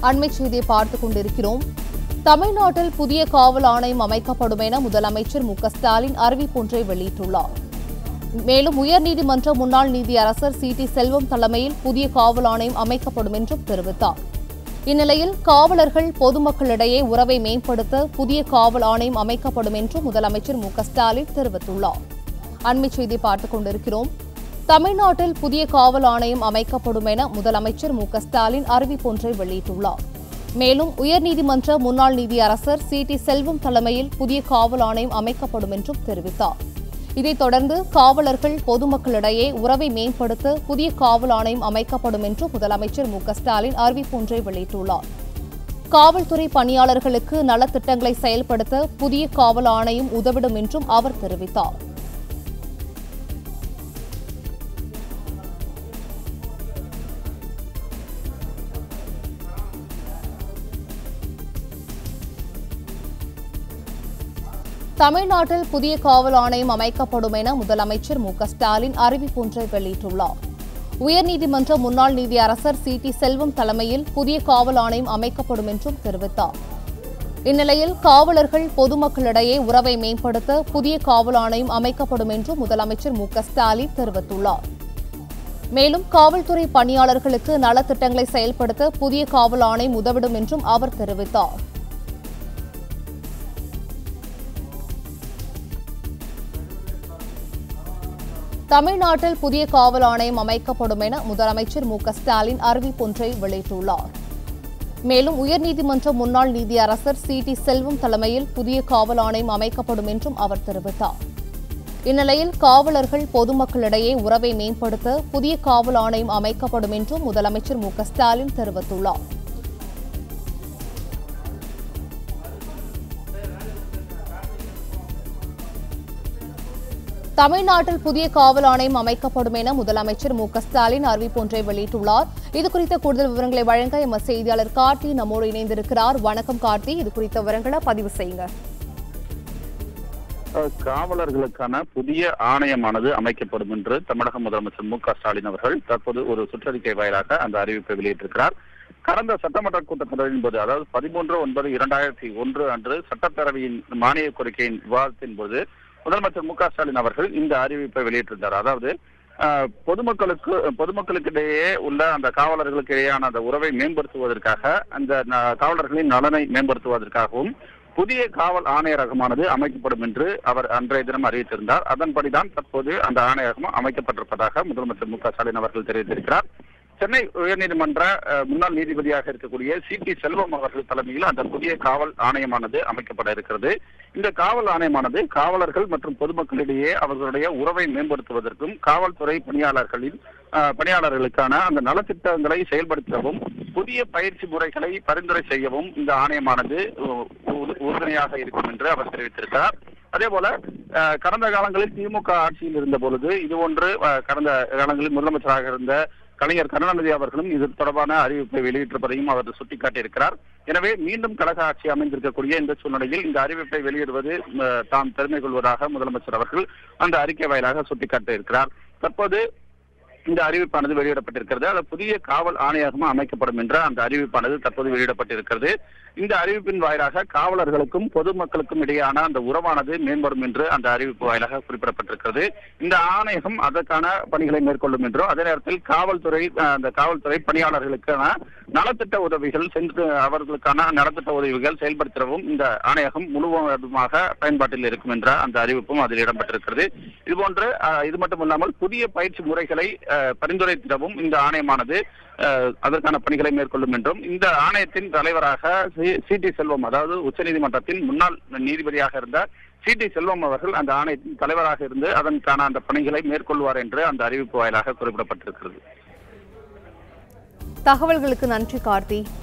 அண்மை செய்தியை பார்த்துக் கொண்டிருக்கிறோம் தமிழ்நாட்டில் புதிய காவல் ஆணையம் அமைக்கப்படும் என முதலமைச்சர் மு க ஸ்டாலின் அறிவிப்பொன்றை வெளியிட்டுள்ளார் மேலும் உயர்நீதிமன்ற முன்னாள் நீதியரசர் சி டி செல்வம் தலைமையில் புதிய காவல் ஆணையம் அமைக்கப்படும் என்றும் தெரிவித்தார் இந்நிலையில் காவலர்கள் பொதுமக்களிடையே உறவை மேம்படுத்த புதிய காவல் ஆணையம் அமைக்கப்படும் என்றும் முதலமைச்சர் மு க ஸ்டாலின் தெரிவித்துள்ளார் அண்மை செய்தி பார்த்துக் கொண்டிருக்கிறோம் தமிழ்நாட்டில் புதிய காவல் ஆணையம் அமைக்கப்படும் என முதலமைச்சர் மு க ஸ்டாலின் அறிவிப்பொன்றை வெளியிட்டுள்ளார் மேலும் உயர்நீதிமன்ற முன்னாள் நீதியரசர் சி டி செல்வம் தலைமையில் புதிய காவல் ஆணையம் அமைக்கப்படும் என்றும் தெரிவித்தார் இதைத் தொடர்ந்து காவலர்கள் பொதுமக்களிடையே உறவை மேம்படுத்த புதிய காவல் ஆணையம் அமைக்கப்படும் என்று முதலமைச்சர் மு க ஸ்டாலின் அறிவிப்பொன்றை வெளியிட்டுள்ளார் காவல்துறை பணியாளர்களுக்கு நலத்திட்டங்களை செயல்படுத்த புதிய காவல் ஆணையம் உதவிடும் என்றும் அவர் தெரிவித்தார் தமிழ்நாட்டில் புதிய காவல் ஆணையம் அமைக்கப்படும் என முதலமைச்சர் மு க ஸ்டாலின் அறிவிப்பொன்றை வெளியிட்டுள்ளார் உயர்நீதிமன்ற முன்னாள் நீதியரசர் சி டி செல்வம் தலைமையில் புதிய காவல் ஆணையம் அமைக்கப்படும் என்றும் தெரிவித்தார் இந்நிலையில் காவலர்கள் பொதுமக்களிடையே உறவை மேம்படுத்த புதிய காவல் ஆணையம் அமைக்கப்படும் என்றும் முதலமைச்சர் மு க ஸ்டாலின் தெரிவித்துள்ளார் மேலும் காவல்துறை பணியாளர்களுக்கு நலத்திட்டங்களை செயல்படுத்த புதிய காவல் ஆணையம் உதவிடும் என்றும் அவர் தெரிவித்தார் தமிழ்நாட்டில் புதிய காவல் ஆணையம் அமைக்கப்படும் என முதலமைச்சர் மு க ஸ்டாலின் அறிவிப்பொன்றை வெளியிட்டுள்ளார் மேலும் உயர்நீதிமன்ற முன்னாள் நீதியரசர் சி டி செல்வம் தலைமையில் புதிய காவல் ஆணையம் அமைக்கப்படும் என்றும் அவர் தெரிவித்தார் இந்நிலையில் காவலர்கள் பொதுமக்களிடையே உறவை மேம்படுத்த புதிய காவல் ஆணையம் அமைக்கப்படும் என்றும் முதலமைச்சர் மு க ஸ்டாலின் தெரிவித்துள்ளார் தமிழ்நாட்டில் புதிய காவல் ஆணையம் அமைக்கப்படும் என முதலமைச்சர் மு க ஸ்டாலின் அறிவிப்பொன்றை வெளியிட்டுள்ளார் இது குறித்த கூடுதல் விவரங்களை வழங்க எமது செய்தியாளர் கார்த்தி நம்மோடு இணைந்திருக்கிறார் வணக்கம் கார்த்தி இது குறித்த விவரங்களை பதிவு செய்யுங்க அஹ் காவலர்களுக்கான புதிய ஆணையமானது அமைக்கப்படும் என்று தமிழக முதலமைச்சர் மு க ஸ்டாலின் அவர்கள் தற்போது ஒரு சுற்றறிக்கை வாயிலாக அந்த அறிவிப்பை வெளியிட்டிருக்கிறார் கடந்த சட்டமன்ற கூட்டத்தொடரின் போது அதாவது பதிமூன்று ஒன்பது இரண்டாயிரத்தி ஒன்று அன்று சட்டப்பேரவையின் மானிய கோரிக்கையின் விவாதத்தின் போது முதலமைச்சர் மு க ஸ்டாலின் அவர்கள் இந்த அறிவிப்பை வெளியிட்டிருந்தார் அதாவது அஹ், பொதுமக்களுக்கு பொதுமக்களுக்கிடையே உள்ள அந்த காவலர்களுக்கு இடையேயான அந்த உறவை மேம்படுத்துவதற்காக அந்த ந- காவலர்களின் நலனை மேம்படுத்துவதற்காகவும் புதிய காவல் ஆணையரகமானது அமைக்கப்படும் என்று அவர் அன்றைய தினம் அறிவித்திருந்தார் அதன்படிதான் தற்போது அந்த ஆணையரகம் அமைக்கப்பட்டிருப்பதாக முதலமைச்சர் மு க ஸ்டாலின் அவர்கள் தெரிவித்திருக்கிறார் சென்னை உயர்நீதிமன்ற அஹ், முன்னாள் நீதிபதியாக இருக்கக்கூடிய சி டி செல்வம் அவர்கள் தலைமையில் அந்த புதிய காவல் ஆணையமானது அமைக்கப்பட இருக்கிறது இந்த காவல் ஆணையமானது காவலர்கள் மற்றும் பொதுமக்களிடையே அவர்களுடைய உறவை மேம்படுத்துவதற்கும் காவல்துறை பணியாளர்களின் அஹ், பணியாளர்களுக்கான அந்த நலத்திட்டங்களை செயல்படுத்தவும் புதிய பயிற்சி முறைகளை பரிந்துரை செய்யவும் இந்த ஆணையமானது உ- உறு- உறுதுணையாக இருக்கும் என்று அவர் தெரிவித்திருக்கிறார் அதே போல அஹ், கடந்த காலங்களில் திமுக ஆட்சியில் இருந்த பொழுது இது ஒன்று அஹ், கடந்த காலங்களில் முதலமைச்சராக இருந்த கலைஞர் கருணாநிதி அவர்களும் இது தொடர்பான அறிவிப்பை வெளியிட்டிருப்பதையும் அவர் சுட்டிக்காட்டியிருக்கிறார் எனவே மீண்டும் கழக ஆட்சி அமைந்திருக்கக்கூடிய இந்த சூழ்நிலையில் இந்த அறிவிப்பை வெளியிடுவது அஹ், தாம் பெருமை கொள்வதாக முதலமைச்சர் அவர்கள் அந்த அறிக்கை வாயிலாக சுட்டிக்காட்டியிருக்கிறார் தற்போது இந்த அறிவிப்பானது வெளியிடப்பட்டிருக்கிறது அது புதிய காவல் ஆணையகமா அமைக்கப்படும் என்ற அந்த அறிவிப்பானது தற்போது வெளியிடப்பட்டிருக்கிறது இந்த அறிவிப்பின் வாயிலாக காவலர்களுக்கும் பொதுமக்களுக்கும் இடையேயான அந்த உறவானது மேம்படும் என்று அந்த அறிவிப்பு வாயிலாக குறிப்பிடப்பட்டிருக்கிறது இந்த ஆணையகம் அதற்கான பணிகளை மேற்கொள்ளும் என்றும் அதே நேரத்தில் காவல்துறை அஹ், அந்த காவல்துறை பணியாளர்களுக்கான நலத்திட்ட உதவிகள் சென்று அவர்களுக்கான நலத்திட்ட உதவிகள் செயல்படுத்தவும் இந்த ஆணையகம் முழுவதுமாக பயன்பாட்டில் இருக்கும் என்ற அந்த அறிவிப்பும் அதில் இடம்பெற்றிருக்கிறது இதுபோன்று அஹ், இது மட்டும் இல்லாமல் புதிய பயிற்சி முறைகளை அஹ், பரிந்துரைத்திடவும் இந்த ஆணையமானது அஹ், அதற்கான பணிகளை மேற்கொள்ளும் என்றும் இந்த ஆணையத்தின் தலைவராக சி டி செல்வம் அதாவது உச்சநீதிமன்றத்தின் முன்னாள் நீதிபதியாக இருந்த சி டி செல்வம் அவர்கள் அந்த ஆணையத்தின் தலைவராக இருந்து அதற்கான அந்த பணிகளை மேற்கொள்வார் என்று அந்த அறிவிப்பு வாயிலாக குறிப்பிடப்பட்டிருக்கிறது தகவல்களுக்கு நன்றி கார்த்தி